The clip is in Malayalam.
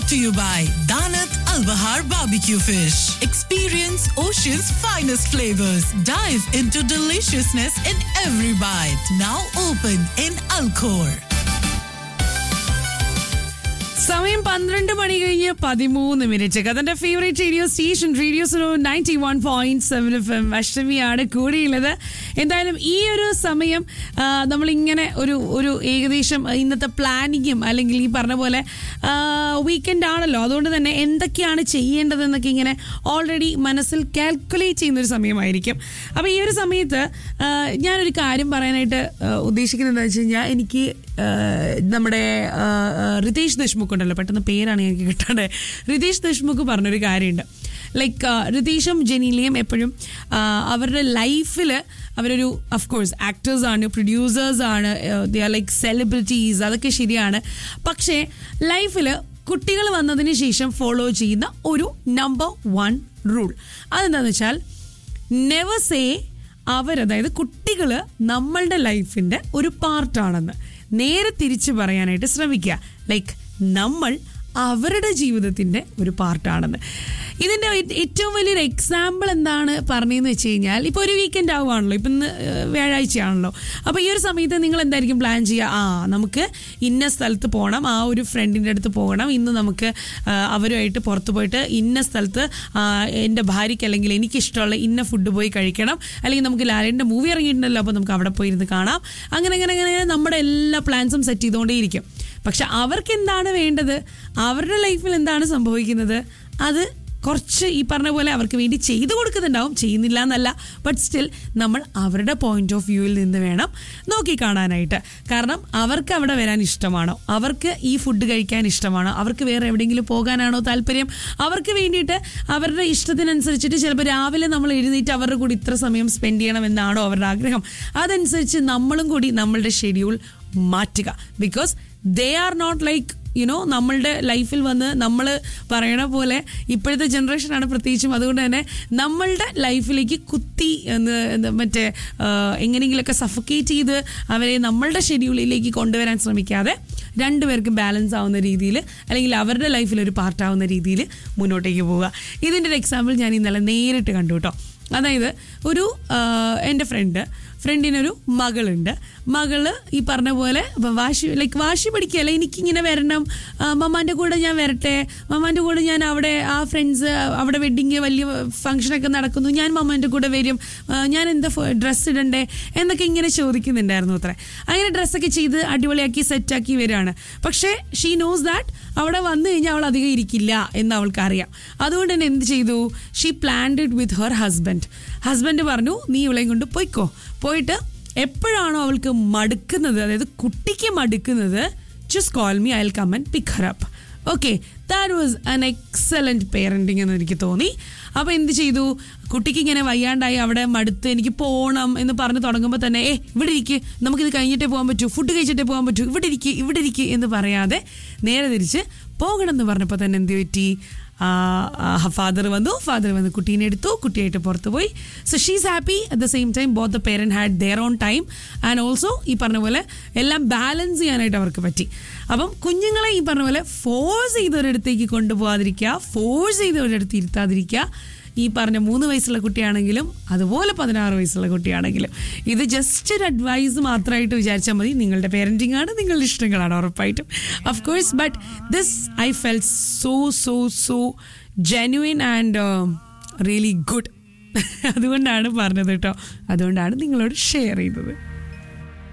to you by Danat Al Bahar Barbecue Fish. Experience Ocean's finest flavors. Dive into deliciousness in every bite. Now open in Alcor. സമയം പന്ത്രണ്ട് മണി കഴിഞ്ഞ് പതിമൂന്ന് മിനിറ്റ് കഥന്റെ favourite radio station radio so ninety one point seven F M അഷ്ടമിയാണ് കൂടിയുള്ളത് എന്തായാലും ഈ ഒരു സമയം ആ, നമ്മളിങ്ങനെ ഒരു ഒരു ഏകദേശം ഇന്നത്തെ പ്ലാനിങ്ങും അല്ലെങ്കിൽ ഈ പറഞ്ഞ പോലെ വീക്കെൻഡ് ആണല്ലോ അതുകൊണ്ട് തന്നെ എന്തൊക്കെയാണ് ചെയ്യേണ്ടതെന്നൊക്കെ ഇങ്ങനെ ഓൾറെഡി മനസ്സിൽ കാൽക്കുലേറ്റ് ചെയ്യുന്ന ഒരു സമയമായിരിക്കും അപ്പോൾ ഈ ഒരു സമയത്ത് ആ, ഞാനൊരു കാര്യം പറയാനായിട്ട് ആ, ഉദ്ദേശിക്കുന്നത് എന്താ വെച്ച് കഴിഞ്ഞാൽ എനിക്ക് ആ, നമ്മുടെ ആ, ആ, റിതേഷ് ദേശ്മുഖ് ഉണ്ടല്ലോ പെട്ടെന്ന് പേരാണ് എനിക്ക് കിട്ടാണ്ട് റിതേഷ് ദേശ്മുഖ് പറഞ്ഞൊരു കാര്യമുണ്ട് ലൈക്ക് റിതീഷും ജനീലിയും എപ്പോഴും ആ, അവരുടെ ലൈഫിൽ അവരൊരു അഫ്കോഴ്സ് ആക്ടേഴ്സ് ആണ് പ്രൊഡ്യൂസേഴ്സ് ആണ് ദേ ആർ ലൈക്ക് സെലിബ്രിറ്റീസ് അതൊക്കെ ശരിയാണ് പക്ഷേ ലൈഫിൽ കുട്ടികൾ വന്നതിന് ശേഷം ഫോളോ ചെയ്യുന്ന ഒരു നമ്പർ വൺ റൂൾ അതെന്താണെന്ന് വെച്ചാൽ നെവർ സേ അവർ അതായത് കുട്ടികൾ നമ്മളുടെ ലൈഫിൻ്റെ ഒരു പാർട്ടാണെന്ന് നേരെ തിരിച്ചു പറയാനായിട്ട് ശ്രമിക്കുക ലൈക്ക് നമ്മൾ അവരുടെ ജീവിതത്തിൻ്റെ ഒരു പാർട്ടാണെന്ന് ഇതിൻ്റെ ഏ- ഏറ്റവും വലിയൊരു എക്സാമ്പിൾ എന്താണ് പറഞ്ഞതെന്ന് വെച്ച് കഴിഞ്ഞാൽ ഇപ്പോൾ ഒരു വീക്കെൻഡ് ആവുകയാണല്ലോ ഇപ്പം ഇന്ന് ഏഹ്, വ്യാഴാഴ്ചയാണല്ലോ അപ്പോൾ ഈ ഒരു സമയത്ത് നിങ്ങൾ എന്തായിരിക്കും പ്ലാൻ ചെയ്യുക ആ നമുക്ക് ഇന്ന സ്ഥലത്ത് പോകണം ആ ഒരു ഫ്രണ്ടിൻ്റെ അടുത്ത് പോകണം ഇന്ന് നമുക്ക് ആ, അവരുമായിട്ട് പുറത്ത് പോയിട്ട് ഇന്ന സ്ഥലത്ത് ആ, എൻ്റെ ഭാര്യയ്ക്ക് അല്ലെങ്കിൽ എനിക്കിഷ്ടമുള്ള ഇന്ന ഫുഡ് പോയി കഴിക്കണം അല്ലെങ്കിൽ നമുക്ക് ലാലേൻ്റെ മൂവി ഇറങ്ങിയിട്ടുണ്ടല്ലോ അപ്പോൾ നമുക്ക് അവിടെ പോയി ഇരുന്ന് കാണാം അങ്ങനെ അങ്ങനെ അങ്ങനെ നമ്മുടെ എല്ലാ പ്ലാൻസും സെറ്റ് ചെയ്തുകൊണ്ടേയിരിക്കും പക്ഷെ അവർക്ക് എന്താണ് വേണ്ടത് അവരുടെ ലൈഫിൽ എന്താണ് സംഭവിക്കുന്നത് അത് കുറച്ച് ഈ പറഞ്ഞ പോലെ അവർക്ക് വേണ്ടി ചെയ്തു കൊടുക്കുന്നുണ്ടാവും ചെയ്യുന്നില്ല എന്നല്ല ബട്ട് സ്റ്റിൽ നമ്മൾ അവരുടെ പോയിന്റ് ഓഫ് വ്യൂവിൽ നിന്ന് വേണം നോക്കി കാണാനായിട്ട് കാരണം അവർക്ക് അവിടെ വരാൻ ഇഷ്ടമാണോ അവർക്ക് ഈ ഫുഡ് കഴിക്കാൻ ഇഷ്ടമാണോ അവർക്ക് വേറെ എവിടെയെങ്കിലും പോകാനാണോ താല്പര്യം അവർക്ക് വേണ്ടിയിട്ട് അവരുടെ ഇഷ്ടത്തിനനുസരിച്ചിട്ട് ചിലപ്പോൾ രാവിലെ നമ്മൾ എഴുന്നേറ്റ് അവരുടെ കൂടി ഇത്ര സമയം സ്പെൻഡ് ചെയ്യണം എന്നാണോ അവരുടെ ആഗ്രഹം അതനുസരിച്ച് നമ്മളും കൂടി നമ്മളുടെ ഷെഡ്യൂൾ മാറ്റുക because they are not like you know നമ്മളുടെ ലൈഫിൽ വന്ന് നമ്മൾ പറയണ പോലെ ഇപ്പോഴത്തെ ജനറേഷനാണ് പ്രത്യേകിച്ചും അതുകൊണ്ട് തന്നെ നമ്മളുടെ ലൈഫിലേക്ക് കുത്തി എന്ന് എന്താ മറ്റേ ആ, എങ്ങനെയെങ്കിലുമൊക്കെ സഫക്കേറ്റ് ചെയ്ത് അവരെ നമ്മളുടെ ഷെഡ്യൂളിലേക്ക് കൊണ്ടുവരാൻ ശ്രമിക്കാതെ രണ്ടുപേർക്കും ബാലൻസ് ആവുന്ന രീതിയിൽ അല്ലെങ്കിൽ അവരുടെ ലൈഫിൽ ഒരു പാർട്ടാവുന്ന രീതിയിൽ മുന്നോട്ടേക്ക് പോവുക ഇതിൻ്റെ ഒരു എക്സാമ്പിൾ ഞാൻ ഇന്നലെ നേരിട്ട് കണ്ടു കേട്ടോ അതായത് ഒരു ആ, എൻ്റെ ഫ്രണ്ട് ഫ്രണ്ടിനൊരു മകളുണ്ട് മകള് ഈ പറഞ്ഞ പോലെ വ- വാശി ലൈക്ക് വാശി പിടിക്കുകയല്ല എനിക്കിങ്ങനെ വരണം ആ, മമ്മാൻ്റെ കൂടെ ഞാൻ വരട്ടെ മമ്മാൻ്റെ കൂടെ ഞാൻ അവിടെ ആ ഫ്രണ്ട്സ് അവിടെ വെഡിങ് വലിയ ഫംഗ്ഷനൊക്കെ നടക്കുന്നു ഞാൻ മമ്മാൻ്റെ കൂടെ വരും ആ, ഞാൻ എന്താ ഡ്രസ്സ് ഇടണ്ടേ എന്നൊക്കെ ഇങ്ങനെ ചോദിക്കുന്നുണ്ടായിരുന്നു അത്ര അങ്ങനെ ഡ്രസ്സൊക്കെ ചെയ്ത് അടിപൊളിയാക്കി സെറ്റാക്കി വരികയാണ് പക്ഷേ ഷീ നോസ് ദാറ്റ് അവിടെ വന്നു കഴിഞ്ഞാൽ അവൾ അധികം ഇരിക്കില്ല എന്ന് അവൾക്ക് അറിയാം അതുകൊണ്ട് തന്നെ എന്ത് ചെയ്തു she planned it with her husband husband പറഞ്ഞു നീ ഇവളെയും കൊണ്ട് പോയിക്കോ പോയിട്ട് എപ്പോഴാണോ അവൾക്ക് മടുക്കുന്നത് അതായത് കുട്ടിക്ക് മടുക്കുന്നത് just call me I come and pick her up okay that was an excellent parenting എന്ന് എനിക്ക് തോന്നി അപ്പോൾ എന്ത് ചെയ്തു കുട്ടിക്ക് ഇങ്ങനെ വയ്യാണ്ടായി അവിടെ മടുത്ത് എനിക്ക് പോകണം എന്ന് പറഞ്ഞ് തുടങ്ങുമ്പോൾ തന്നെ ഏ ഇവിടെ ഇരിക്ക് നമുക്കിത് കഴിഞ്ഞിട്ടേ പോകാൻ പറ്റൂ ഫുഡ് കഴിച്ചിട്ടേ പോകാൻ പറ്റൂ ഇവിടെ ഇരിക്ക് ഇവിടെ ഇരിക്ക് എന്ന് പറയാതെ നേരെ തിരിച്ച് പോകണം എന്ന് പറഞ്ഞപ്പോൾ തന്നെ എന്ത് പറ്റി ഫാദർ വന്നു ഫാദർ വന്ന് കുട്ടീനെ എടുത്തു കുട്ടിയായിട്ട് പുറത്ത് പോയി so she's happy at the same time both the parent had their own time and also ഈ പറഞ്ഞ പോലെ എല്ലാം ബാലൻസ് ചെയ്യാനായിട്ട് അവർക്ക് പറ്റി അപ്പം കുഞ്ഞുങ്ങളെ ഈ പറഞ്ഞ പോലെ ഫോഴ്സ് ചെയ്തവരടുത്തേക്ക് കൊണ്ടുപോകാതിരിക്കുക ഫോഴ്സ് ചെയ്തവരടുത്ത് ഇരുത്താതിരിക്കുക ഈ പറഞ്ഞ മൂന്ന് വയസ്സുള്ള കുട്ടിയാണെങ്കിലും അതുപോലെ പതിനാറ് വയസ്സുള്ള കുട്ടിയാണെങ്കിലും ഇത് ജസ്റ്റ് ഒരു അഡ്വൈസ് മാത്രമായിട്ട് വിചാരിച്ചാൽ മതി നിങ്ങളുടെ പേരൻറ്റിംഗ് ആണ് നിങ്ങളുടെ ഇഷ്ടങ്ങളാണ് ഉറപ്പായിട്ടും of course but this I feel so so so genuine and really good അതുകൊണ്ടാണ് പറഞ്ഞത് കേട്ടോ അതുകൊണ്ടാണ് നിങ്ങളോട് ഷെയർ ചെയ്തത്